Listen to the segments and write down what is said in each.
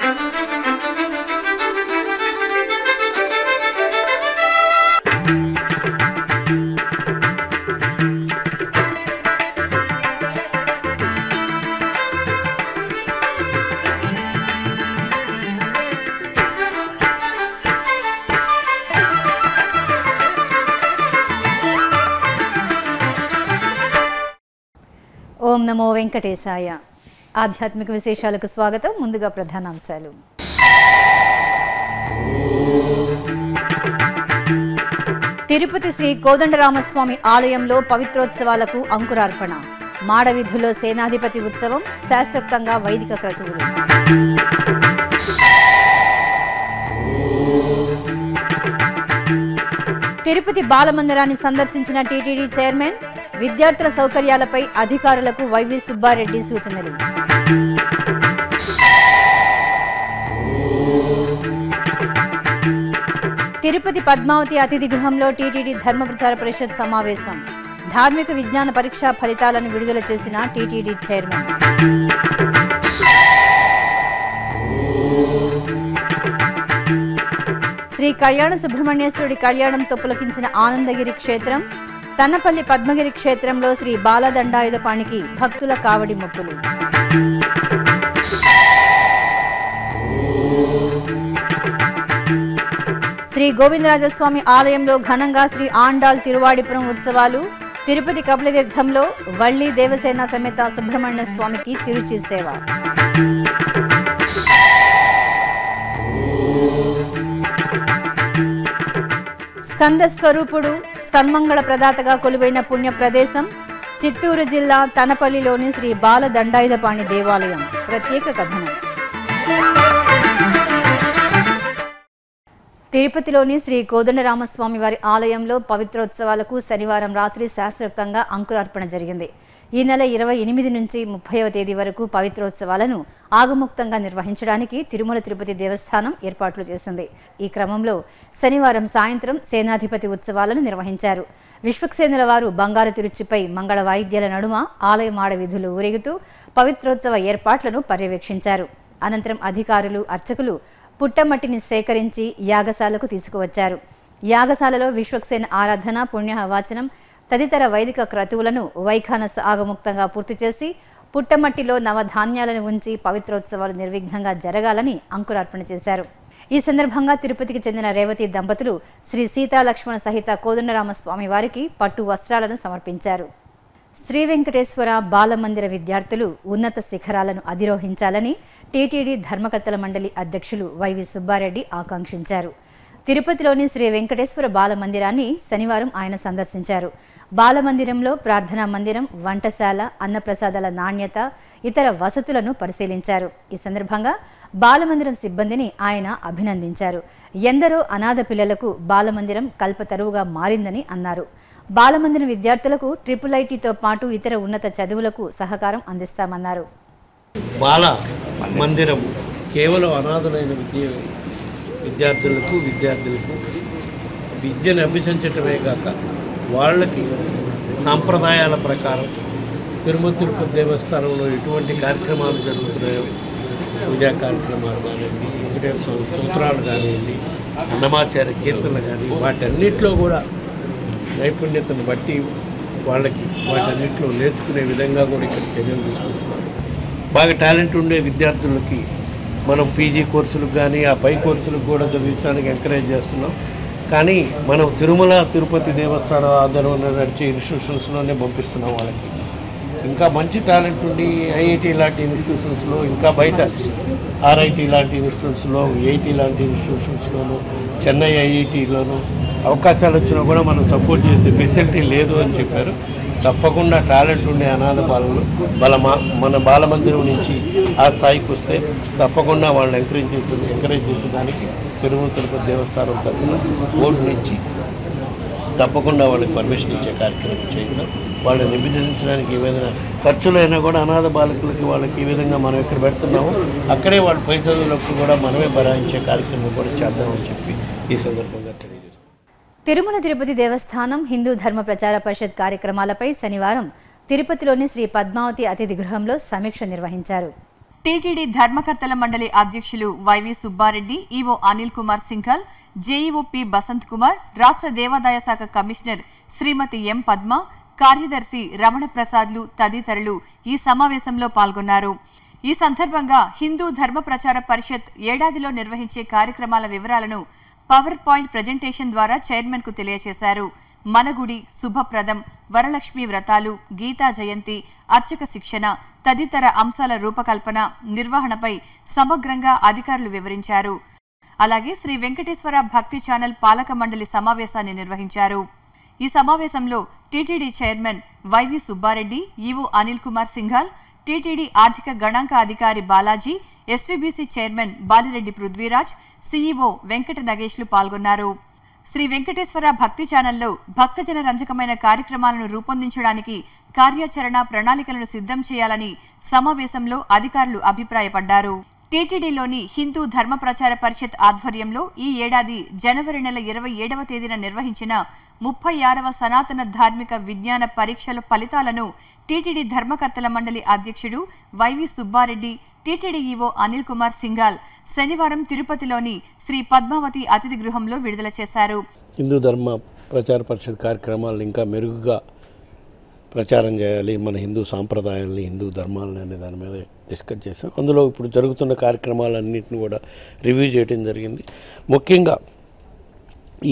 ఓం నమో వెంకటేశాయ ఆధ్యాత్మిక విశేషాలకు స్వాగతం ముందుగా ప్రధానాంశాలు తిరుపతి శ్రీ కోదండరామస్వామి ఆలయంలో పవిత్రోత్సవాలకు అంకురార్పణ మాడవిధులో సేనాధిపతి ఉత్సవం శాస్త్రోక్తంగా వైదిక క్రతువులు తిరుపతి బాలమందిరాన్ని సందర్శించిన టీటీడీ చైర్మన్ విద్యార్థుల సౌకర్యాలపై అధికారులకు వైవి సుబ్బారెడ్డి సూచనలు తిరుపతి పద్మావతి అతిథి గృహంలో టీటీడీ ధర్మ ప్రచార పరిషత్ సమావేశం ధార్మిక విజ్ఞాన పరీక్షా ఫలితాలను విడుదల చేసిన టీటీడీ చైర్మన్ శ్రీ కళ్యాణ సుబ్రహ్మణ్యేశ్వరుడి కళ్యాణంతో పులకించిన ఆనందగిరి క్షేత్రం తన్నపల్లి పద్మగిరి క్షేత్రంలో శ్రీ బాలదండాయుధపాణికి భక్తుల కావడి మొక్కులు శ్రీ గోవిందరాజస్వామి ఆలయంలో ఘనంగా శ్రీ ఆండాల్ తిరువాడిపురం ఉత్సవాలు తిరుపతి కపిలతీర్థంలో వల్లి దేవసేన సమేత సుబ్రహ్మణ్య స్వామికి తిరుచి సేవ స్కంద స్వరూపుడు సన్మంగళ ప్రదాతగా కొలువైన పుణ్య ప్రదేశం చిత్తూరు జిల్లా తనపల్లిలోని శ్రీ బాల దండాయుధపాణి దేవాలయం ప్రత్యేక కథనం తిరుపతిలోని శ్రీ కోదండరామస్వామి వారి ఆలయంలో పవిత్రోత్సవాలకు శనివారం రాత్రి శాస్త్రోక్తంగా అంకురార్పణ జరిగింది ఈ నెల ఇరవై ఎనిమిది నుంచి ముప్పైవ తేదీ వరకు పవిత్రోత్సవాలను ఆగముక్తంగా నిర్వహించడానికి తిరుమల తిరుపతి దేవస్థానం ఏర్పాట్లు చేసింది ఈ క్రమంలో శనివారం సాయంత్రం సేనాధిపతి ఉత్సవాలను నిర్వహించారు విశ్వక్సేనుల వారు బంగారు తిరుచిపై మంగళ వాయిద్యాల నడుమ ఆలయ మాడ విధులు ఊరేగుతూ పవిత్రోత్సవ ఏర్పాట్లను పర్యవేక్షించారు అనంతరం అధికారులు అర్చకులు పుట్టమట్టిని సేకరించి యాగశాలకు తీసుకువచ్చారు యాగశాలలో విశ్వక్సేన ఆరాధన పుణ్యహవాచనం తదితర వైదిక క్రతువులను వైఖానస ఆగముక్తంగా పూర్తి చేసి పుట్టమట్టిలో నవధాన్యాలను ఉంచి పవిత్రోత్సవాలు నిర్విఘ్నంగా జరగాలని అంకురార్పణ చేశారు ఈ సందర్భంగా తిరుపతికి చెందిన రేవతి దంపతులు శ్రీ సీతాలక్ష్మణ సహిత కోదండరామస్వామి వారికి పట్టు వస్త్రాలను సమర్పించారు శ్రీ వెంకటేశ్వర బాలమందిర విద్యార్థులు ఉన్నత శిఖరాలను అధిరోహించాలని టీటీడీ ధర్మకర్తల మండలి అధ్యక్షులు వైవి సుబ్బారెడ్డి ఆకాంక్షించారు తిరుపతిలోని శ్రీ వెంకటేశ్వర బాలమందిరాన్ని శనివారం ఆయన సందర్శించారు బాలమందిరంలో ప్రార్థనా మందిరం వంటశాల అన్నప్రసాదాల నాణ్యత ఇతర వసతులను పరిశీలించారు ఈ సందర్భంగా బాలమందిరం సిబ్బందిని ఆయన అభినందించారు ఎందరో అనాథ పిల్లలకు బాలమందిరం కల్పతరువుగా మారిందని అన్నారు బాలమందిరం విద్యార్థులకు ట్రిపుల్ ఐటీతో పాటు ఇతర ఉన్నత చదువులకు సహకారం అందిస్తామన్నారు బాల మందిరం కేవలం అనాథులైన విద్య విద్యార్థులకు విద్యార్థులకు విద్యను అభ్యసించటమే కాక వాళ్ళకి సాంప్రదాయాల ప్రకారం తిరుమల తిరుపతి దేవస్థానంలో ఎటువంటి కార్యక్రమాలు జరుగుతున్నాయో పూజా కార్యక్రమాలు కానివ్వండి వెంకటేశ్వర సూత్రాలు కానివ్వండి అన్నమాచార్య కీర్తనలు కానీ వాటన్నిటిలో కూడా నైపుణ్యతను బట్టి వాళ్ళకి వాటన్నిటిలో నేర్చుకునే విధంగా కూడా ఇక్కడ చర్యలు తీసుకుంటున్నారు బాగా టాలెంట్ ఉండే విద్యార్థులకి మనం పీజీ కోర్సులకు కానీ ఆ పై కోర్సులకు కూడా చదివించడానికి ఎంకరేజ్ చేస్తున్నాం కానీ మనం తిరుమల తిరుపతి దేవస్థానం ఆధారంలో నడిచే ఇన్స్టిట్యూషన్స్లోనే పంపిస్తున్నాం వాళ్ళకి ఇంకా మంచి టాలెంట్ ఉండి ఐఐటి లాంటి ఇన్స్టిట్యూషన్స్లో ఇంకా బయట ఆర్ఐటి లాంటి ఇన్స్టిట్యూషన్స్లో ఐఐటి లాంటి ఇన్స్టిట్యూషన్స్లోను చెన్నై ఐఐటిలోను అవకాశాలు వచ్చినా కూడా మనం సపోర్ట్ చేసే ఫెసిలిటీ లేదు అని చెప్పారు తప్పకుండా టాలెంట్ ఉండే అనాథ బాలలు వాళ్ళ మా మన బాలమందిరం నుంచి ఆ స్థాయికి వస్తే తప్పకుండా వాళ్ళని ఎంకరేజ్ చేసే ఎంకరేజ్ చేసేదానికి తిరుమల తిరుపతి దేవస్థానం తరఫున ఓటు నుంచి తప్పకుండా వాళ్ళకి పర్మిషన్ ఇచ్చే కార్యక్రమం చేద్దాం వాళ్ళని విభజించడానికి ఏదైనా ఖర్చులైనా కూడా అనాథ బాలకులకి వాళ్ళకి ఈ విధంగా మనం ఇక్కడ పెడుతున్నామో అక్కడే వాళ్ళ పై చదువులకు కూడా మనమే భరాయించే కార్యక్రమం కూడా చేద్దామని చెప్పి ఈ సందర్భంగా తెలియజేస్తాం తిరుమల తిరుపతి దేవస్థానం హిందూ ధర్మ ప్రచార పరిషత్ కార్యక్రమాలపై శనివారం తిరుపతిలోని శ్రీ పద్మావతి అతిథి గృహంలో సమీక్ష నిర్వహించారు టీటీడీ ధర్మకర్తల మండలి అధ్యక్షులు YV Subba Reddy EO Anil Kumar Singhal JEO P Basant Kumar రాష్ట్ర దేవాదాయ శాఖ కమిషనర్ శ్రీమతి ఎం పద్మ కార్యదర్శి రమణ ప్రసాద్లు తదితరులు ఈ సమావేశంలో పాల్గొన్నారు ఈ సందర్భంగా హిందూ ధర్మ ప్రచార పరిషత్ ఏడాదిలో నిర్వహించే కార్యక్రమాల వివరాలను పవర్ పాయింట్ ప్రజెంటేషన్ ద్వారా చైర్మన్ కు తెలియజేశారు మనగుడి శుభప్రదం వరలక్ష్మి వ్రతాలు గీతా జయంతి అర్చక శిక్షణ తదితర అంశాల రూపకల్పన నిర్వహణపై సమగ్రంగా అధికారులు వివరించారు అలాగే శ్రీ వెంకటేశ్వర భక్తి ఛానల్ పాలక మండలి సమావేశాన్ని నిర్వహించారు ఈ సమావేశంలో TTD chairman YV Subba Reddy EO Anil Kumar Singhal TTD ఆర్థిక గణాంక అధికారి Balaji SVBC chairman Bali Reddy Prithviraj CEO Venkata నగేష్లు పాల్గొన్నారు శ్రీ వెంకటేశ్వర భక్తి ఛానల్లో భక్తజన రంజకమైన కార్యక్రమాలను రూపొందించడానికి కార్యాచరణ ప్రణాళికలను సిద్ధం చేయాలని సమావేశంలో అధికారులు అభిప్రాయపడ్డారు టీటీడీలోని హిందూ ధర్మ ప్రచార పరిషత్ ఆధ్వర్యంలో ఈ ఏడాది జనవరి నెల ఇరవై ఏడవ తేదీన నిర్వహించిన ముప్పై ఆరవ సనాతన ధార్మిక విజ్ఞాన పరీక్షల ఫలితాలను టీటీడీ ధర్మకర్తల మండలి అధ్యక్షుడు YV Subba Reddy TTD EO Anil Kumar Singhal శనివారం తిరుపతిలోని శ్రీ పద్మావతి అతిథి గృహంలో విడుదల చేశారు హిందూ ధర్మ ప్రచార పరిషత్ కార్యక్రమాలను ఇంకా మెరుగుగా ప్రచారం చేయాలి మన హిందూ సాంప్రదాయాలని హిందూ ధర్మాలని అనే దాని మీద డిస్కస్ చేసాం అందులో ఇప్పుడు జరుగుతున్న కార్యక్రమాలన్నింటిని కూడా రివ్యూ చేయడం జరిగింది ముఖ్యంగా ఈ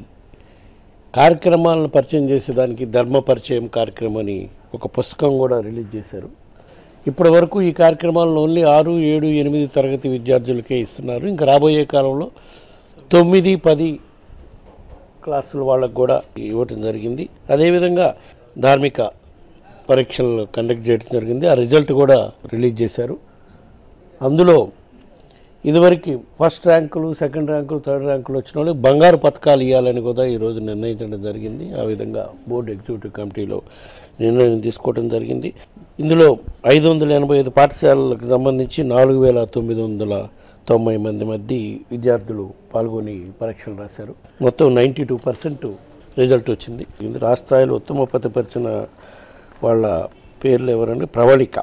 కార్యక్రమాలను పరిచయం చేసేదానికి ధర్మ పరిచయం కార్యక్రమం అని ఒక పుస్తకం కూడా రిలీజ్ చేశారు ఇప్పటి వరకు ఈ కార్యక్రమాలను ఓన్లీ ఆరు ఏడు ఎనిమిది తరగతి విద్యార్థులకే ఇస్తున్నారు ఇంకా రాబోయే కాలంలో తొమ్మిది పది క్లాసుల వాళ్ళకు కూడా ఇవ్వటం జరిగింది అదేవిధంగా ధార్మిక పరీక్షలు కండక్ట్ చేయడం జరిగింది ఆ రిజల్ట్ కూడా రిలీజ్ చేశారు అందులో ఇదివరకు ఫస్ట్ ర్యాంకులు సెకండ్ ర్యాంకులు థర్డ్ ర్యాంకులు వచ్చిన వాళ్ళకి బంగారు పథకాలు ఇవ్వాలని కూడా ఈరోజు నిర్ణయించడం జరిగింది ఆ విధంగా బోర్డు ఎగ్జిక్యూటివ్ కమిటీలో నిర్ణయం తీసుకోవడం జరిగింది ఇందులో ఐదు వందల ఎనభై ఐదు పాఠశాలలకు సంబంధించి నాలుగు వేల తొమ్మిది వందల తొంభై మంది మధ్య విద్యార్థులు పాల్గొని పరీక్షలు రాశారు మొత్తం నైంటీ టూ పర్సెంట్ రిజల్ట్ వచ్చింది ఇది రాష్ట్ర స్థాయిలో ఉత్తమ పతిపరిచిన వాళ్ళ పేర్లు ఎవరంటే Pravalika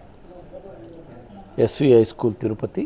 SV high school Tirupati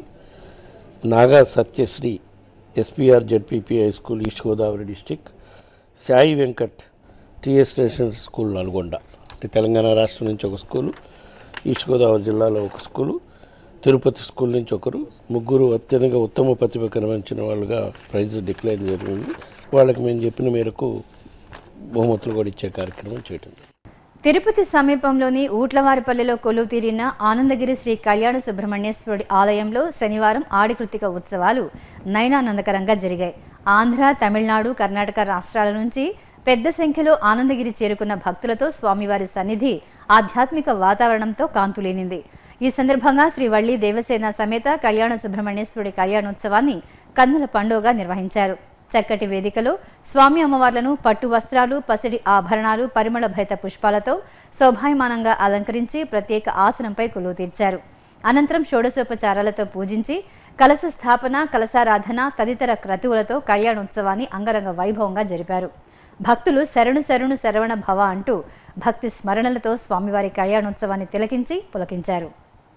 Naga Satyasri SPR ZPP high school East Godavari district Sai Venkat TS residential school Nalgonda అంటే తెలంగాణ రాష్ట్రం నుంచి ఒక స్కూలు ఈస్ట్ గోదావరి జిల్లాలో ఒక స్కూలు తిరుపతి స్కూల్ నుంచి ఒకరు ముగ్గురు అత్యధిక ఉత్తమ ప్రతిభ కనిపించిన వాళ్ళుగా ప్రైజ్ డిక్లేర్ జరిగింది వాళ్ళకి మేము చెప్పిన మేరకు బహుమతులు కూడా ఇచ్చే కార్యక్రమం చేయటం జరిగింది. తిరుపతి సమీపంలోని ఊట్లవారిపల్లిలో కొలువు తీరిన ఆనందగిరి శ్రీ కళ్యాణ సుబ్రహ్మణ్యేశ్వరుడి ఆలయంలో శనివారం ఆడికృతిక ఉత్సవాలు నయనానందకరంగా జరిగాయి ఆంధ్ర తమిళనాడు కర్ణాటక రాష్ట్రాల నుంచి పెద్ద సంఖ్యలో ఆనందగిరి చేరుకున్న భక్తులతో స్వామివారి సన్నిధి ఆధ్యాత్మిక వాతావరణంతో కాంతులేనింది ఈ సందర్భంగా శ్రీ వల్లి దేవసేన సమేత కళ్యాణ సుబ్రహ్మణ్యేశ్వరుడి కళ్యాణోత్సవాన్ని కన్నుల పండుగగా నిర్వహించారు చక్కటి వేదికలో స్వామి అమ్మవార్లను పట్టు వస్త్రాలు పసిడి ఆభరణాలు పరిమళ భైత పుష్పాలతో శోభాయమానంగా అలంకరించి ప్రత్యేక ఆసనంపై కొలువు తీర్చారు అనంతరం షోడశోపచారాలతో పూజించి కలశ స్థాపన కలశారాధన తదితర క్రతువులతో కళ్యాణోత్సవాన్ని అంగరంగ వైభవంగా జరిపారు భక్తులు శరణు శరణు శరవణ భవ అంటూ భక్తి స్మరణలతో స్వామివారి కళ్యాణోత్సవాన్ని తిలకించి పులకించారు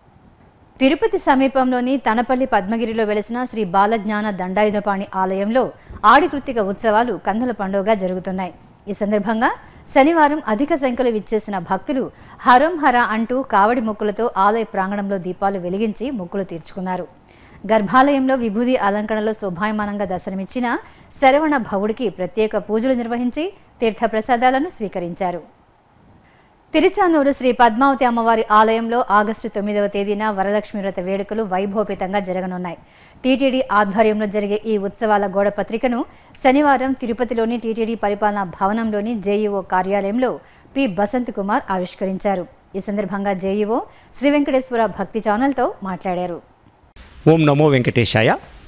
తిరుపతి సమీపంలోని తనపల్లి పద్మగిరిలో వెలిసిన శ్రీ బాలజ్ఞాన దండాయుధపాణి ఆలయంలో ఆడికృతిక ఉత్సవాలు కందుల పండుగగా జరుగుతున్నాయి ఈ సందర్భంగా శనివారం అధిక సంఖ్యలో విచ్చేసిన భక్తులు హరం హర అంటూ కావడి మొక్కులతో ఆలయ ప్రాంగణంలో దీపాలు వెలిగించి మొక్కులు తీర్చుకున్నారు గర్భాలయంలో విభూది అలంకరణలో శోభాయమానంగా దర్శనమిచ్చిన శరవణ భవుడికి ప్రత్యేక పూజలు నిర్వహించి తీర్థప్రసాదాలను స్వీకరించారు తిరుచానూరు శ్రీ పద్మావతి అమ్మవారి ఆలయంలో ఆగస్టు తొమ్మిదవ తేదీన వరలక్ష్మి వ్రత వేడుకలు వైభవపేతంగా జరగనున్నాయి టీటీడీ ఆధ్వర్యంలో జరిగే ఈ ఉత్సవాల గోడ పత్రికను శనివారం తిరుపతిలోని టీటీడీ పరిపాలనా భవనంలోని జేఈఓ కార్యాలయంలో పి బసంత్ కుమార్ ఆవిష్కరించారు ఈ సందర్భంగా జేఈఓ శ్రీ వెంకటేశ్వర భక్తి ఛానల్తో మాట్లాడారు ఓం నమో వెంకటేశాయ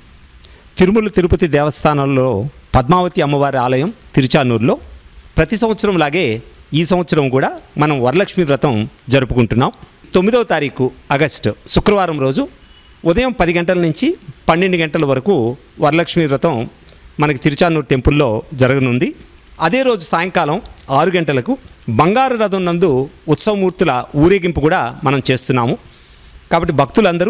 తిరుమల తిరుపతి దేవస్థానంలో పద్మావతి అమ్మవారి ఆలయం తిరుచానూరులో ప్రతి సంవత్సరం లాగే ఈ సంవత్సరం కూడా మనం వరలక్ష్మి వ్రతం జరుపుకుంటున్నాం తొమ్మిదవ తారీఖు ఆగస్టు శుక్రవారం రోజు ఉదయం పది గంటల నుంచి పన్నెండు గంటల వరకు వరలక్ష్మి వ్రతం మనకి తిరుచానూరు టెంపుల్లో జరగనుంది అదే రోజు సాయంకాలం ఆరు గంటలకు బంగారు రథం నందు ఉత్సవమూర్తుల ఊరేగింపు కూడా మనం చేస్తున్నాము కాబట్టి భక్తులందరూ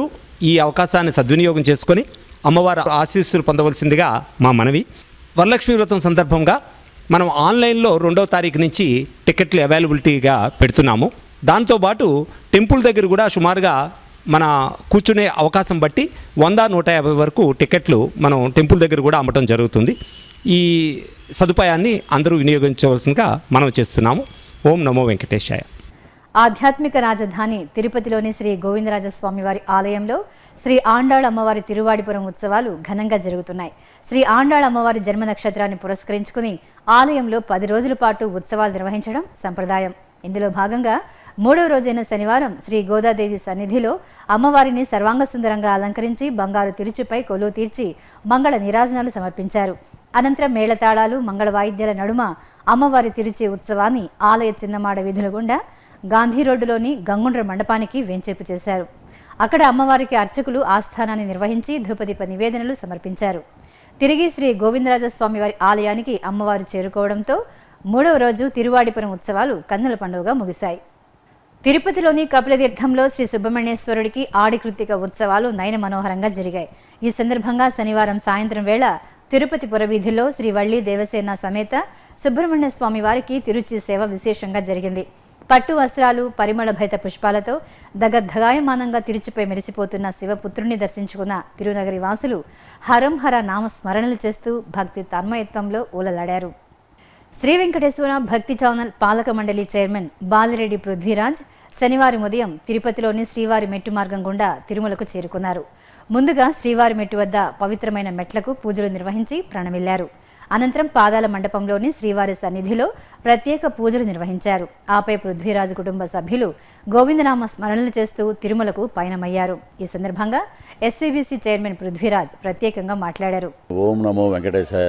ఈ అవకాశాన్ని సద్వినియోగం చేసుకొని అమ్మవారి ఆశీస్సులు పొందవలసిందిగా మా మనవి వరలక్ష్మి వ్రతం సందర్భంగా మనం ఆన్లైన్లో రెండవ తారీఖు నుంచి టికెట్లు అవైలబిలిటీగా పెడుతున్నాము దాంతోపాటు టెంపుల్ దగ్గర కూడా సుమారుగా మన కూర్చునే అవకాశం బట్టి వంద నూట యాభై వరకు టికెట్లు మనం టెంపుల్ దగ్గర కూడా అమ్మటం జరుగుతుంది ఈ సదుపాయాన్ని అందరూ వినియోగించవలసిందిగా మనం చేస్తున్నాము ఓం నమో వెంకటేశాయ ఆధ్యాత్మిక రాజధాని తిరుపతిలోని శ్రీ గోవిందరాజస్వామి వారి ఆలయంలో శ్రీ ఆండాళ్ అమ్మవారి తిరువాడిపురం ఉత్సవాలు ఘనంగా జరుగుతున్నాయి శ్రీ ఆండాళ్ అమ్మవారి జన్మ నక్షత్రాన్ని పురస్కరించుకుని ఆలయంలో పది రోజుల పాటు ఉత్సవాలు నిర్వహించడం సంప్రదాయం ఇందులో భాగంగా మూడవ రోజైన శనివారం శ్రీ గోదాదేవి సన్నిధిలో అమ్మవారిని సర్వాంగ సుందరంగా అలంకరించి బంగారు తిరుచుపై కొలువు తీర్చి మంగళ నీరాజనాలు సమర్పించారు అనంతరం మేళతాళాలు మంగళ వాయిద్యాల నడుమ అమ్మవారి తిరుచి ఉత్సవాన్ని ఆలయ చిన్నమాడ వీధుల గుండా గాంధీ రోడ్డులోని గంగుండ్ర మండపానికి వెంచేపు చేశారు అక్కడ అమ్మవారికి అర్చకులు ఆస్థానాన్ని నిర్వహించి ధూపదీప నివేదనలు సమర్పించారు తిరిగి శ్రీ గోవిందరాజస్వామి వారి ఆలయానికి అమ్మవారు చేరుకోవడంతో మూడవ రోజు తిరువాడిపురం ఉత్సవాలు కన్నుల పండుగగా ముగిశాయి తిరుపతిలోని కపిలతీర్థంలో శ్రీ సుబ్రహ్మణ్యేశ్వరుడికి ఆడి కృత్తిక ఉత్సవాలు నయన మనోహరంగా జరిగాయి ఈ సందర్భంగా శనివారం సాయంత్రం వేళ తిరుపతి పురవీధిలో శ్రీ వల్లి దేవసేన సమేత సుబ్రహ్మణ్య స్వామి వారికి తిరుచి సేవ విశేషంగా జరిగింది పట్టు వస్త్రాలు పరిమళ భైత పుష్పాలతో దగద్ధగాయమానంగా తిరుచిపై మెరిసిపోతున్న శివపుత్రుణ్ణి దర్శించుకున్న తిరునగరి వాసులు హరం హర నామ స్మరణలు చేస్తూ భక్తి తన్మయత్వంలో ఊలలాడారు శ్రీ వెంకటేశ్వర భక్తి ఛానల్ పాలక మండలి చైర్మన్ బాలిరెడ్డి పృథ్వీరాజ్ శనివారం ఉదయం తిరుపతిలోని శ్రీవారి మెట్టు మార్గం గుండా తిరుమలకు చేరుకున్నారు ముందుగా శ్రీవారి మెట్టు వద్ద పవిత్రమైన మెట్లకు పూజలు నిర్వహించి ప్రణమిల్లారు అనంతరం పాదాల మండపంలోని శ్రీవారి సన్నిధిలో ప్రత్యేక పూజలు నిర్వహించారు ఆపై పృథ్వీరాజు కుటుంబ సభ్యులు గోవిందనామ స్మరణలు చేస్తూ తిరుమలకు పయనమయ్యారు ఈ సందర్భంగా ఎస్వీబీసీ చైర్మన్ పృథ్వీరాజ్ ప్రత్యేకంగా మాట్లాడారు ఓం నమో వెంకటేశాయ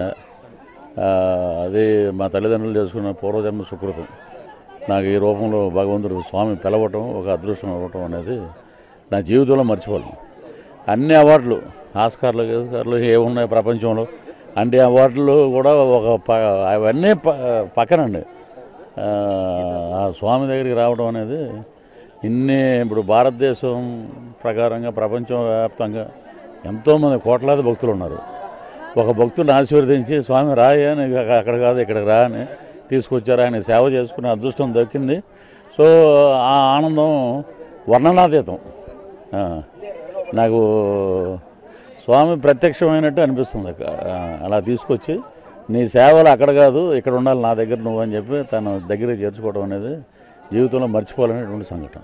ఆ, అది మా తల్లిదండ్రులు చేసుకున్న పూర్వజన్మ సుకృతం నాకు ఈ రూపంలో భగవంతుడు స్వామి పిలవటం ఒక అదృష్టం అవ్వటం అనేది నా జీవితంలో మర్చిపోలేను అన్ని అవార్డులు ఆస్కార్లు గీస్కార్లు ఏమున్నాయి ప్రపంచంలో అన్ని అవార్డులు కూడా ఒక ప అవన్నీ ప పక్కనండి ఆ, ఆ స్వామి దగ్గరికి రావడం అనేది ఇన్ని ఇప్పుడు భారతదేశం ప్రకారంగా ప్రపంచం వ్యాప్తంగా ఎంతోమంది కోట్లాది భక్తులు ఉన్నారు ఒక భక్తుడిని ఆశీర్వదించి స్వామి రాయ నీకు అక్క- అక్కడ కాదు ఇక్కడికి రా అని తీసుకొచ్చారు ఆయన సేవ చేసుకునే అదృష్టం దక్కింది సో ఆ ఆనందం వర్ణనాతీతం ఆ, నాకు స్వామి ప్రత్యక్షమైనట్టు అనిపిస్తుంది అక్క. ఆ, అలా తీసుకొచ్చి నీ సేవలు అక్కడ కాదు ఇక్కడ ఉండాలి నా దగ్గర నువ్వు అని చెప్పి తన దగ్గరికి చేర్చుకోవడం అనేది జీవితంలో మర్చిపోలేనటువంటి సంఘటన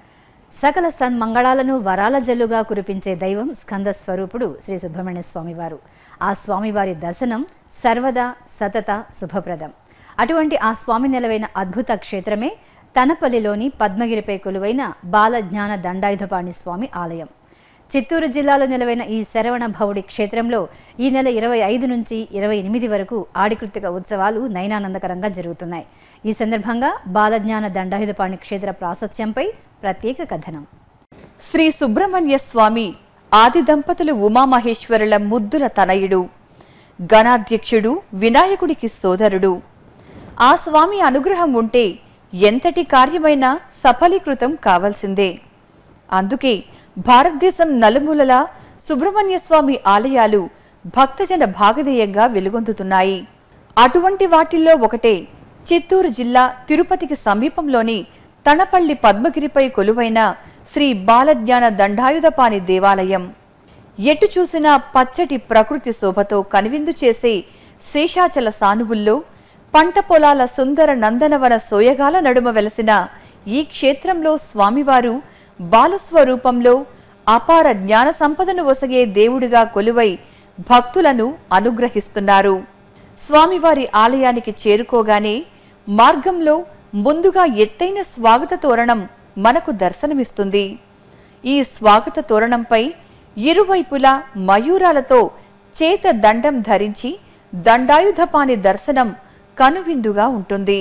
సకల సన్మంగళాలను వరాల జల్లుగా కురిపించే దైవం స్కంద స్వరూపుడు శ్రీ సుబ్రహ్మణ్య స్వామివారు ఆ స్వామివారి దర్శనం సర్వదా సతత శుభప్రదం అటువంటి ఆ స్వామి నెలవైన అద్భుత క్షేత్రమే తనపల్లిలోని పద్మగిరిపై కొలువైన బాలజ్ఞాన దండాయుధపాణి స్వామి ఆలయం చిత్తూరు జిల్లాలో నెలవైన ఈ శరవణ భవుడి క్షేత్రంలో ఈ నెల ఇరవై ఐదు నుంచి ఇరవై ఎనిమిది వరకు ఆడికృతిక ఉత్సవాలు నయనానందకరంగా జరుగుతున్నాయి ఈ సందర్భంగా బాలజ్ఞాన దండాయుధపాణి క్షేత్ర ప్రాశస్త్యంపై ప్రత్యేక కథనం శ్రీ సుబ్రహ్మణ్య స్వామి ఆది దంపతులు ఉమామహేశ్వరుల ముద్దుల తనయుడు గణాధ్యక్షుడు వినాయకుడికి సోదరుడు ఆ స్వామి అనుగ్రహం ఉంటే ఎంతటి కార్యమైనా సఫలీకృతం కావాల్సిందే అందుకే భారతదేశం నలుమూలలా సుబ్రహ్మణ్య స్వామి ఆలయాలు భక్తజన భాగధేయంగా వెలుగొందుతున్నాయి అటువంటి వాటిల్లో ఒకటే చిత్తూరు జిల్లా తిరుపతికి సమీపంలోని తనపల్లి పద్మగిరిపై కొలువైన శ్రీ బాలజ్ఞాన దండాయుధపాణి దేవాలయం ఎటు చూసినా పచ్చటి ప్రకృతి శోభతో కనువిందు చేసే శేషాచల సానువుల్లో పంట పొలాల సుందర నందనవన సోయగాల నడుమ వెలసిన ఈ క్షేత్రంలో స్వామివారు బాలస్వరూపంలో అపార జ్ఞాన సంపదను ఒసగే దేవుడిగా కొలువై భక్తులను అనుగ్రహిస్తున్నారు స్వామివారి ఆలయానికి చేరుకోగానే మార్గంలో ముందుగా ఎత్తైన స్వాగత తోరణం మనకు దర్శనమిస్తుంది ఈ స్వాగత తోరణంపై ఇరువైపులా మయూరాలతో చేత దండం ధరించి దండాయుధపాణి దర్శనం కనువిందుగా ఉంటుంది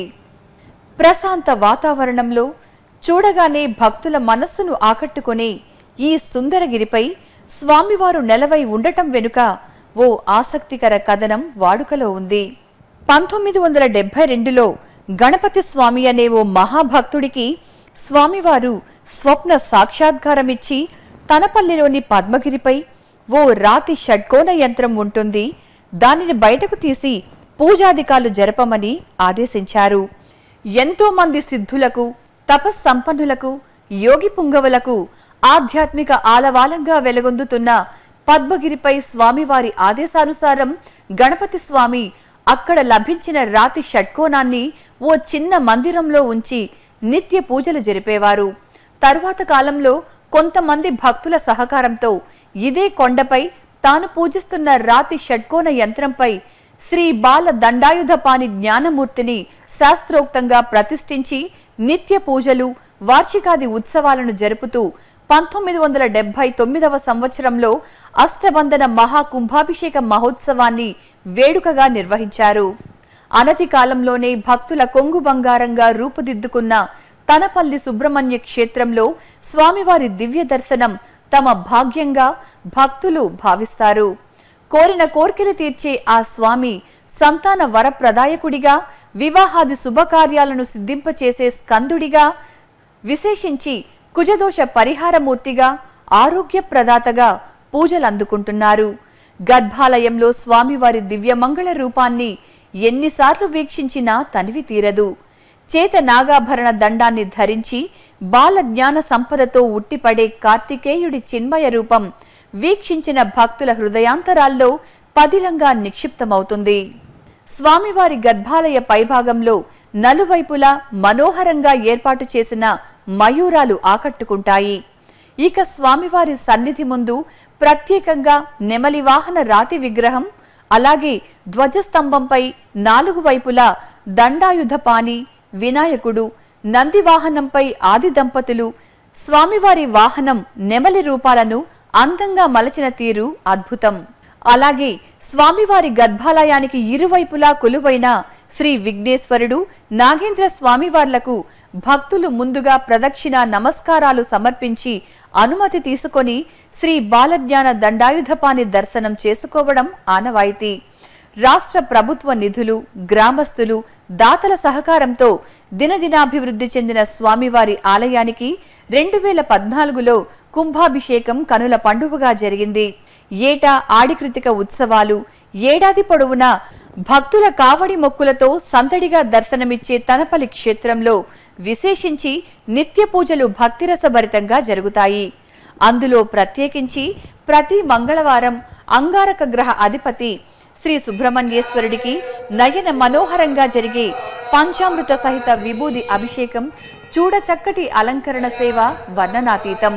ప్రశాంత వాతావరణంలో చూడగానే భక్తుల మనస్సును ఆకట్టుకునే ఈ సుందరగిరిపై స్వామివారు నెలవై ఉండటం వెనుక ఓ ఆసక్తికర కథనం వాడుకలో ఉంది పంతొమ్మిది వందల డెబ్బై రెండులో గణపతి స్వామి అనే ఓ మహాభక్తుడికి స్వామివారు స్వప్న సాక్షాత్కారమిచ్చి తనపల్లిలోని పద్మగిరిపై ఓ రాతి షడ్కోణ యంత్రం ఉంటుంది దానిని బయటకు తీసి పూజాధికాలు జరపమని ఆదేశించారు ఎంతో మంది సిద్ధులకు తపస్సంపన్నులకు యోగి పుంగవులకు ఆధ్యాత్మిక ఆలవాలంగా వెలుగొందుతున్న పద్మగిరిపై స్వామివారి ఆదేశానుసారం గణపతి స్వామి అక్కడ లభించిన రాతి షట్కోణాన్ని ఓ చిన్న మందిరంలో ఉంచి నిత్య పూజలు జరిపేవారు తరువాత కాలంలో కొంతమంది భక్తుల సహకారంతో ఇదే కొండపై తాను పూజిస్తున్న రాతి షట్కోణ యంత్రంపై శ్రీ బాల దండాయుధపాణి జ్ఞానమూర్తిని శాస్త్రోక్తంగా ప్రతిష్ఠించి నిత్య పూజలు వార్షికాది ఉత్సవాలను జరుపుతూ పంతొమ్మిది వందల డెబ్బై తొమ్మిదవ సంవత్సరంలో అష్టబంధన మహాకుంభాభిషేక మహోత్సవాన్ని వేడుకగా నిర్వహించారు అనతి కాలంలోనే భక్తుల కొంగు బంగారంగా రూపుదిద్దుకున్న తనపల్లి సుబ్రహ్మణ్య క్షేత్రంలో స్వామివారి దివ్య దర్శనం తమ భాగ్యంగా భక్తులు భావిస్తారు కోరిన కోర్కెలు తీర్చే ఆ స్వామి సంతాన వరప్రదాయకుడిగా వివాహాది శుభకార్యాలను సిద్ధింపచేసే స్కందుడిగా విశేషించి కుజదోష పరిహారమూర్తిగా ఆరోగ్య ప్రదాతగా పూజలు అందుకుంటున్నారు గర్భాలయంలో స్వామివారి దివ్యమంగళ రూపాన్ని ఎన్నిసార్లు వీక్షించినా తనివి తీరదు చేత నాగాభరణ దండాన్ని ధరించి బాల జ్ఞాన సంపదతో ఉట్టిపడే కార్తికేయుడి చిన్మయ రూపం వీక్షించిన భక్తుల హృదయాంతరాల్లో పదిలంగా నిక్షిప్తమవుతుంది స్వామివారి గర్భాలయ పైభాగంలో నలువైపులా మనోహరంగా ఏర్పాటు చేసిన మయూరాలు ఆకట్టుకుంటాయి ఇక స్వామివారి సన్నిధి ముందు ప్రత్యేకంగా నెమలి వాహన రాతి విగ్రహం అలాగే ధ్వజస్తంభంపై నాలుగు వైపులా దండాయుధపాణి వినాయకుడు నంది వాహనంపై ఆది దంపతులు స్వామివారి వాహనం నెమలి రూపాలను అందంగా మలచిన తీరు అద్భుతం అలాగే స్వామివారి గర్భాలయానికి ఇరువైపులా కొలువైన శ్రీ విఘ్నేశ్వరుడు నాగేంద్ర స్వామివార్లకు భక్తులు ముందుగా ప్రదక్షిణ నమస్కారాలు సమర్పించి అనుమతి తీసుకొని శ్రీ బాలజ్ఞాన దండాయుధపాణి దర్శనం చేసుకోవడం ఆనవాయితీ రాష్ట్ర ప్రభుత్వ నిధులు గ్రామస్తులు దాతల సహకారంతో దినదినాభివృద్ధి చెందిన స్వామివారి ఆలయానికి రెండు వేల పద్నాలుగులో కుంభాభిషేకం కనుల పండుగగా జరిగింది ఏటా ఆడికృతిక ఉత్సవాలు ఏడాది పొడవునా భక్తుల కావడి మొక్కులతో సందడిగా దర్శనమిచ్చే తనపల్లి క్షేత్రంలో విశేషించి నిత్య పూజలు భక్తిరసభరితంగా జరుగుతాయి అందులో ప్రత్యేకించి ప్రతి మంగళవారం అంగారక గ్రహ అధిపతి శ్రీ సుబ్రహ్మణ్యేశ్వరుడికి నయన మనోహరంగా జరిగే పంచామృత సహిత విభూది అభిషేకం చూడచక్కటి అలంకరణ సేవ వర్ణనాతీతం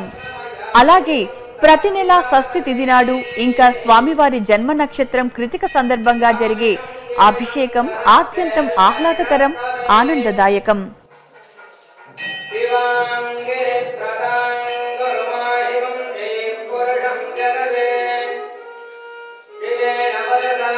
అలాగే ప్రతి నెల షష్ఠి తిథి నాడు ఇంకా స్వామివారి జన్మ నక్షత్రం కృతిక సందర్భంగా జరిగే అభిషేకం ఆత్యంతం ఆహ్లాదకరం ఆనందదాయకం शिवाङ्गे प्रदाङ्गुरुमाहिमं जयपुरुषं जगदे शिवेन वदता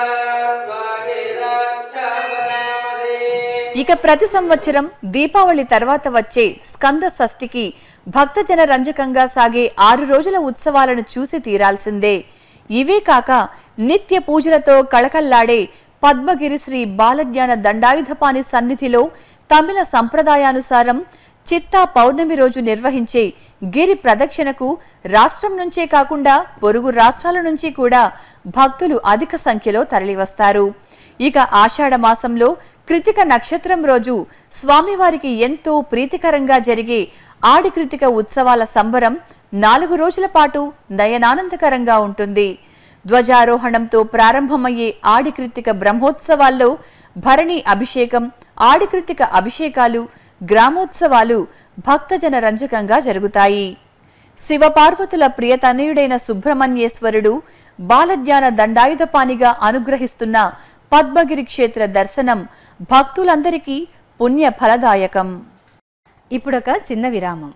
स्वागेदाक्षापदामदे ఇక ప్రతి సంవత్సరం దీపావళి తర్వాత వచ్చే స్కంద షష్ఠికి భక్తజన రంజకంగా సాగే ఆరు రోజుల ఉత్సవాలను చూసి తీరాల్సిందే ఇవే కాక నిత్య పూజలతో కళకల్లాడే పద్మగిరి శ్రీ బాలజ్ఞాన దండాయుధపాణి సన్నిధిలో తమిళ సంప్రదాయానుసారం చిత్తా పౌర్ణమి రోజు నిర్వహించే గిరి ప్రదక్షిణకు రాష్ట్రం నుంచే కాకుండా పొరుగు రాష్ట్రాల నుంచి కూడా భక్తులు అధిక సంఖ్యలో తరలివస్తారు ఇక ఆషాఢ మాసంలో కృతిక నక్షత్రం రోజు స్వామివారికి ఎంతో ప్రీతికరంగా జరిగే ఆడి కృతిక ఉత్సవాల సంబరం నాలుగు రోజుల పాటు నయనానందకరంగా ఉంటుంది ధ్వజారోహణంతో ప్రారంభమయ్యే ఆడి కృతిక బ్రహ్మోత్సవాల్లో భరణి అభిషేకం ఆడి కృతిక అభిషేకాలు గ్రామోత్సవాలు భక్తజన రంజకంగా జరుగుతాయి శివపార్వతుల ప్రియతనయుడైన సుబ్రహ్మణ్యేశ్వరుడు బాలజ్ఞాన దండాయుధపాణిగా అనుగ్రహిస్తున్న పద్మగిరి క్షేత్ర దర్శనం భక్తులందరికీ పుణ్య ఫలదాయకం ఇప్పుడొక చిన్న విరామం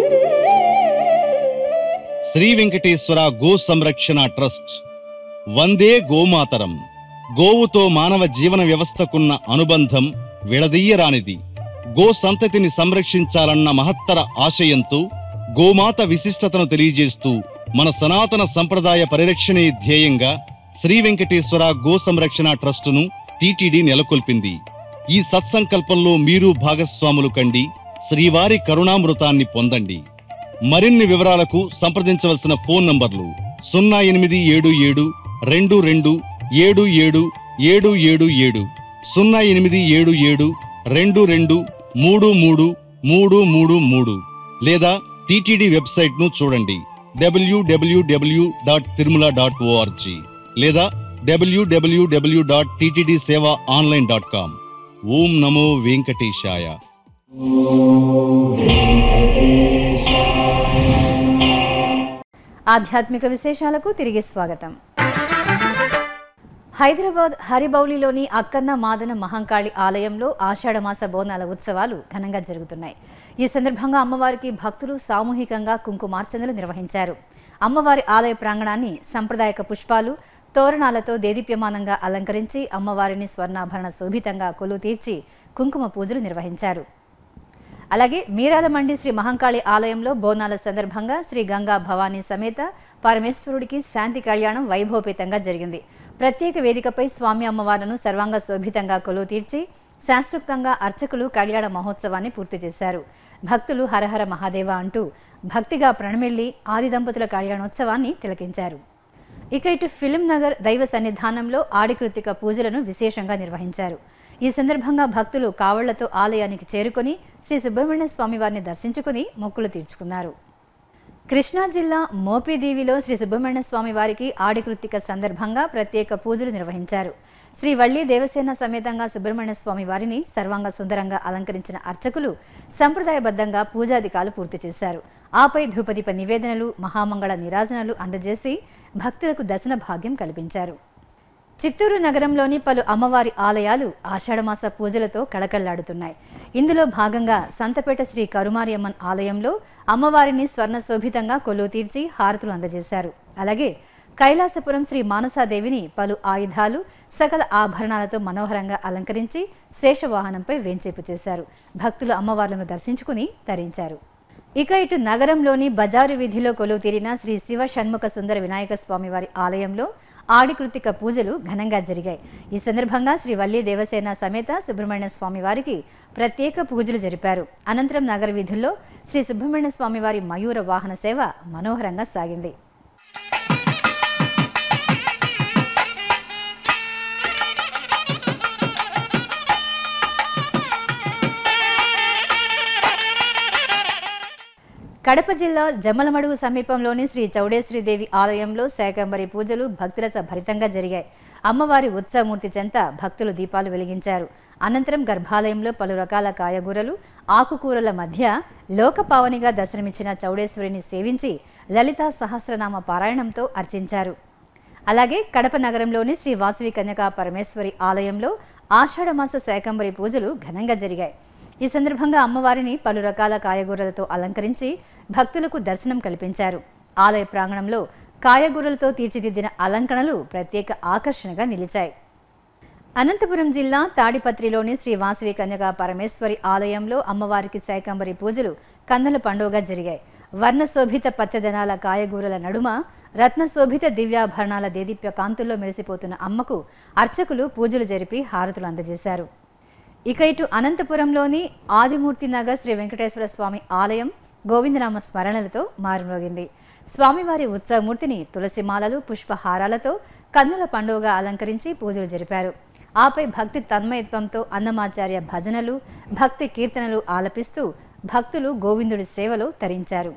శ్రీ వెంకటేశ్వర గో సంరక్షణ ట్రస్ట్ వందే గోమాతరం గోవుతో మానవ జీవన వ్యవస్థకున్న అనుబంధం విడదీయరానిది గో సంతతిని సంరక్షించాలన్న మహత్తర ఆశయంతో గోమాత విశిష్టతను తెలియజేస్తూ మన సనాతన సంప్రదాయ పరిరక్షణే ధ్యేయంగా శ్రీ వెంకటేశ్వర గో సంరక్షణ ట్రస్టును టీటీడీ నెలకొల్పింది ఈ సత్సంకల్పంలో మీరు భాగస్వాములు కండి శ్రీవారి కరుణామృతాన్ని పొందండి మరిన్ని వివరాలకు సంప్రదించవలసిన ఫోన్ నంబర్లు సున్నా ఎనిమిది ఏడు ఏడు రెండు రెండు ఏడు ఏడు ఏడు ఏడు ఏడు సున్నా ఎనిమిది ఏడు ఏడు రెండు రెండు మూడు మూడు మూడు మూడు మూడు లేదా టిటిడి వెబ్సైట్ ను చూడండి డబ్ల్యూడబ్ల్యూడబ్ల్యూ డాట్ తిరుమల డాట్ ఓఆర్జీ లేదా డబ్ల్యూడబ్ల్యూడబ్ల్యూ dot TTD Seva online dot com ఓం నమో వెంకటేశాయ ఆధ్యాత్మిక విశేషాలకు తిరిగి స్వాగతం హైదరాబాద్ హరిబౌలిలోని అక్కన్న మాదన మహంకాళి ఆలయంలో ఆషాఢమాస బోనాల ఉత్సవాలు ఘనంగా జరుగుతున్నాయి ఈ సందర్భంగా అమ్మవారికి భక్తులు సామూహికంగా కుంకుమార్చనలు నిర్వహించారు అమ్మవారి ఆలయ ప్రాంగణాన్ని సంప్రదాయక పుష్పాలు తోరణాలతో దేదీప్యమానంగా అలంకరించి అమ్మవారిని స్వర్ణాభరణ శోభితంగా కొలువు తీర్చి కుంకుమ పూజలు నిర్వహించారు అలాగే మీరాల మండి శ్రీ మహంకాళి ఆలయంలో బోనాల సందర్భంగా శ్రీ గంగా భవానీ సమేత పరమేశ్వరుడికి శాంతి కళ్యాణం వైభవపేతంగా జరిగింది ప్రత్యేక వేదికపై స్వామి అమ్మవార్లను సర్వాంగ శోభితంగా కొలువు తీర్చి శాస్త్రోక్తంగా అర్చకులు కళ్యాణ మహోత్సవాన్ని పూర్తి చేశారు భక్తులు హరహర మహాదేవ అంటూ భక్తిగా ప్రణమిల్లి ఆది దంపతుల కళ్యాణోత్సవాన్ని తిలకించారు ఇక ఇటు ఫిలిం నగర్ దైవ సన్నిధానంలో ఆడికృతిక పూజలను విశేషంగా నిర్వహించారు ఈ సందర్భంగా భక్తులు కావళ్లతో ఆలయానికి చేరుకొని శ్రీ సుబ్రహ్మణ్య స్వామి వారిని దర్శించుకుని మొక్కులు తీర్చుకున్నారు కృష్ణా జిల్లా మోపిదీవిలో శ్రీ సుబ్రహ్మణ్య స్వామి వారికి ఆడికృతిక సందర్భంగా ప్రత్యేక పూజలు నిర్వహించారు శ్రీ వల్లి దేవసేన సమేతంగా సుబ్రహ్మణ్య స్వామి వారిని సర్వాంగ సుందరంగా అలంకరించిన అర్చకులు సంప్రదాయబద్ధంగా పూజాధికాలు పూర్తి చేశారు ఆపై ధూపదీప నివేదనలు మహామంగళ నిరాజనలు అందజేసి భక్తులకు దర్శన భాగ్యం కల్పించారు చిత్తూరు నగరంలోని పలు అమ్మవారి ఆలయాలు ఆషాఢమాస పూజలతో కళకళ్లాడుతున్నాయి ఇందులో భాగంగా సంతపేట శ్రీ కరుమారియమ్మన్ ఆలయంలో అమ్మవారిని స్వర్ణ శోభితంగా కొలువు తీర్చి హారతులు అందజేశారు అలాగే కైలాసపురం శ్రీ మానసాదేవిని పలు ఆయుధాలు సకల ఆభరణాలతో మనోహరంగా అలంకరించి శేషవాహనంపై వేంచేపు చేశారు భక్తులు అమ్మవార్లను దర్శించుకుని తరించారు ఇక ఇటు నగరంలోని బజారు వీధిలో కొలువు తీరిన శ్రీ శివ షణ్ముఖ సుందర వినాయక స్వామి వారి ఆలయంలో ఆడికృతిక పూజలు ఘనంగా జరిగాయి ఈ సందర్భంగా శ్రీ వల్లి దేవసేన సమేత సుబ్రహ్మణ్య స్వామి వారికి ప్రత్యేక పూజలు జరిపారు అనంతరం నగర వీధుల్లో శ్రీ సుబ్రహ్మణ్య స్వామి వారి మయూర వాహన సేవ మనోహరంగా సాగింది కడప జిల్లా జమ్మలమడుగు సమీపంలోని శ్రీ చౌడేశ్వరీదేవి ఆలయంలో శాకంబరి పూజలు భక్తుల భరితంగా జరిగాయి అమ్మవారి ఉత్సవమూర్తి చెంత భక్తులు దీపాలు వెలిగించారు అనంతరం గర్భాలయంలో పలు రకాల కాయగూరలు ఆకుకూరల మధ్య లోకపావనిగా దర్శనమిచ్చిన చౌడేశ్వరిని సేవించి లలితా సహస్రనామ పారాయణంతో అర్చించారు అలాగే కడప నగరంలోని శ్రీ వాసవి కన్యకా పరమేశ్వరి ఆలయంలో ఆషాఢమాస శాకంబరి పూజలు ఘనంగా జరిగాయి ఈ సందర్భంగా అమ్మవారిని పలు రకాల కాయగూరలతో అలంకరించి భక్తులకు దర్శనం కల్పించారు ఆలయ ప్రాంగణంలో కాయగూరలతో తీర్చిదిద్దిన అలంకరణలు ప్రత్యేక ఆకర్షణగా నిలిచాయి అనంతపురం జిల్లా తాడిపత్రిలోని శ్రీ వాసవి కన్యకా పరమేశ్వరి ఆలయంలో అమ్మవారికి శాకంబరి పూజలు కన్నుల పండుగగా జరిగాయి వర్ణశోభిత పచ్చదనాల కాయగూరల నడుమ రత్నశోభిత దివ్యాభరణాల దేదీప్య కాంతుల్లో మెరిసిపోతున్న అమ్మకు అర్చకులు పూజలు జరిపి హారతులు అందజేశారు ఇక ఇటు అనంతపురంలోని ఆదిమూర్తి నగర్ శ్రీ వెంకటేశ్వర స్వామి ఆలయం గోవిందనామ స్మరణలతో మారుమోగింది స్వామివారి ఉత్సవమూర్తిని తులసిమాలలు పుష్పహారాలతో కన్నుల పండుగగా అలంకరించి పూజలు జరిపారు ఆపై భక్తి తన్మయత్వంతో అన్నమాచార్య భజనలు భక్తి కీర్తనలు ఆలపిస్తూ భక్తులు గోవిందుడి సేవలో తరించారు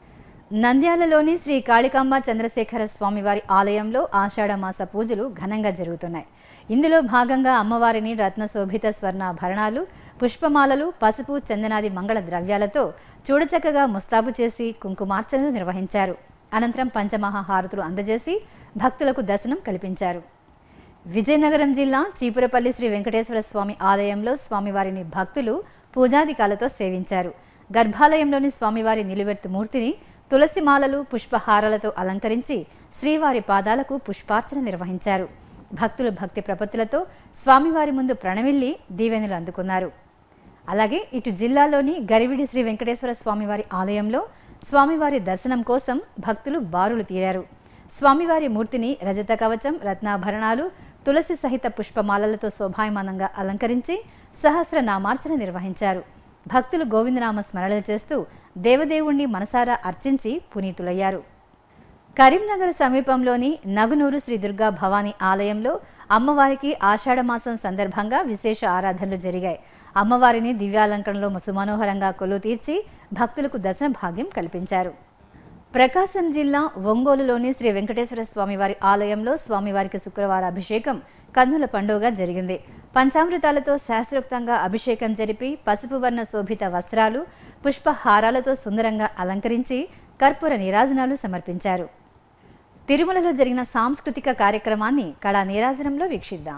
నంద్యాలలోని శ్రీ కాళికాంబ చంద్రశేఖర స్వామివారి ఆలయంలో ఆషాఢమాస పూజలు ఘనంగా జరుగుతున్నాయి ఇందులో భాగంగా అమ్మవారిని రత్నశోభిత స్వర్ణాభరణాలు పుష్పమాలలు పసుపు చందనాది మంగళ ద్రవ్యాలతో చూడచక్కగా ముస్తాబు చేసి కుంకుమార్చనలు నిర్వహించారు అనంతరం పంచమహాహారతులు అందజేసి భక్తులకు దర్శనం కల్పించారు విజయనగరం జిల్లా చీపురపల్లి శ్రీ వెంకటేశ్వర స్వామి ఆలయంలో స్వామివారిని భక్తులు పూజాదికాలతో సేవించారు గర్భాలయంలోని స్వామివారి నిలువెత్తు మూర్తిని తులసిమాలలు పుష్పహారాలతో అలంకరించి శ్రీవారి పాదాలకు పుష్పార్చన నిర్వహించారు భక్తులు భక్తి ప్రపత్తులతో స్వామివారి ముందు ప్రణమిల్లి దీవెనలు అందుకున్నారు అలాగే ఇటు జిల్లాలోని గరివిడి శ్రీ వెంకటేశ్వర స్వామివారి ఆలయంలో స్వామివారి దర్శనం కోసం భక్తులు బారులు తీరారు స్వామివారి మూర్తిని రజత కవచం రత్నాభరణాలు తులసి సహిత పుష్పమాలలతో శోభాయమానంగా అలంకరించి సహస్ర నామార్చన నిర్వహించారు భక్తులు గోవిందనామ స్మరణలు చేస్తూ దేవదేవుణ్ణి మనసారా అర్చించి పునీతులయ్యారు కరీంనగర్ సమీపంలోని నగునూరు శ్రీ దుర్గా భవానీ ఆలయంలో అమ్మవారికి ఆషాఢమాసం సందర్భంగా విశేష ఆరాధనలు జరిగాయి అమ్మవారిని దివ్యాలంకరణలో ముసుమనోహరంగా కొలువు తీర్చి భక్తులకు దర్శన భాగ్యం కల్పించారు ప్రకాశం జిల్లా ఒంగోలులోని శ్రీ వెంకటేశ్వర స్వామివారి ఆలయంలో స్వామివారికి శుక్రవార అభిషేకం కన్నుల పండుగ జరిగింది పంచామృతాలతో శాస్త్రోక్తంగా అభిషేకం జరిపి పసుపు వర్ణ శోభిత వస్త్రాలు పుష్పహారాలతో సుందరంగా అలంకరించి కర్పూర నీరాజనాలు సమర్పించారు తిరుమలలో జరిగిన సాంస్కృతిక కార్యక్రమాన్ని కళా నీరాజనంలో వీక్షిద్దాం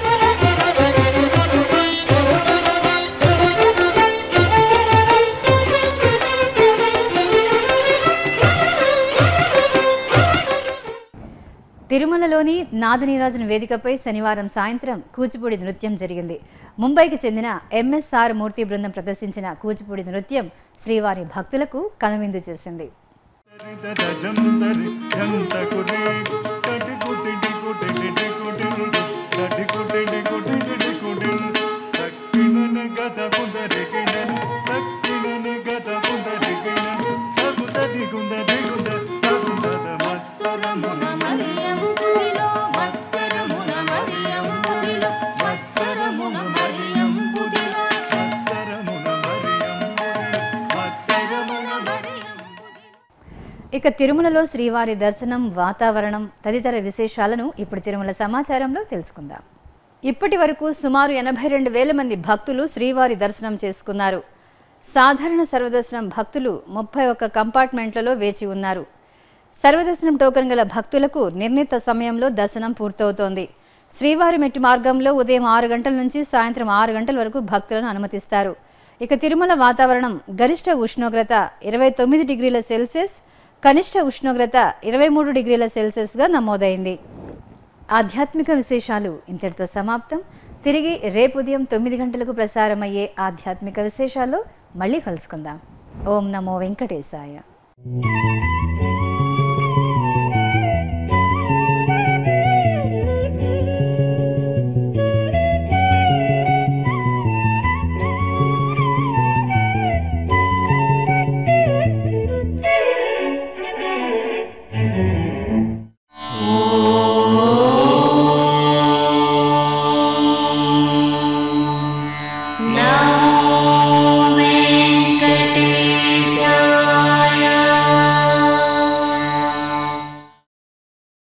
తిరుమలలోని నాదనీరాజన వేదికపై శనివారం సాయంత్రం కూచిపూడి నృత్యం జరిగింది ముంబైకి చెందిన ఎంఎస్ఆర్ మూర్తి బృందం ప్రదర్శించిన కూచిపూడి నృత్యం శ్రీవారి భక్తులకు కనువిందు చేసింది ఇక తిరుమలలో శ్రీవారి దర్శనం వాతావరణం తదితర విశేషాలను ఇప్పుడు తిరుమల సమాచారంలో తెలుసుకుందాం ఇప్పటి వరకు సుమారు ఎనభై రెండు వేల మంది భక్తులు శ్రీవారి దర్శనం చేసుకున్నారు సాధారణ సర్వదర్శనం భక్తులు ముప్పై ఒక్క కంపార్ట్మెంట్లలో వేచి ఉన్నారు సర్వదర్శనం టోకెన్ గల భక్తులకు నిర్ణీత సమయంలో దర్శనం పూర్తవుతోంది శ్రీవారి మెట్టు మార్గంలో ఉదయం ఆరు గంటల నుంచి సాయంత్రం ఆరు గంటల వరకు భక్తులను అనుమతిస్తారు ఇక తిరుమల వాతావరణం గరిష్ట ఉష్ణోగ్రత ఇరవై తొమ్మిది డిగ్రీల సెల్సియస్ కనిష్ట ఉష్ణోగ్రత ఇరవై మూడు డిగ్రీల సెల్సియస్గా నమోదైంది ఆధ్యాత్మిక విశేషాలు ఇంతటితో సమాప్తం తిరిగి రేపు ఉదయం తొమ్మిది గంటలకు ప్రసారమయ్యే ఆధ్యాత్మిక విశేషాల్లో మళ్ళీ కలుసుకుందాం ఓం నమో వెంకటేశాయ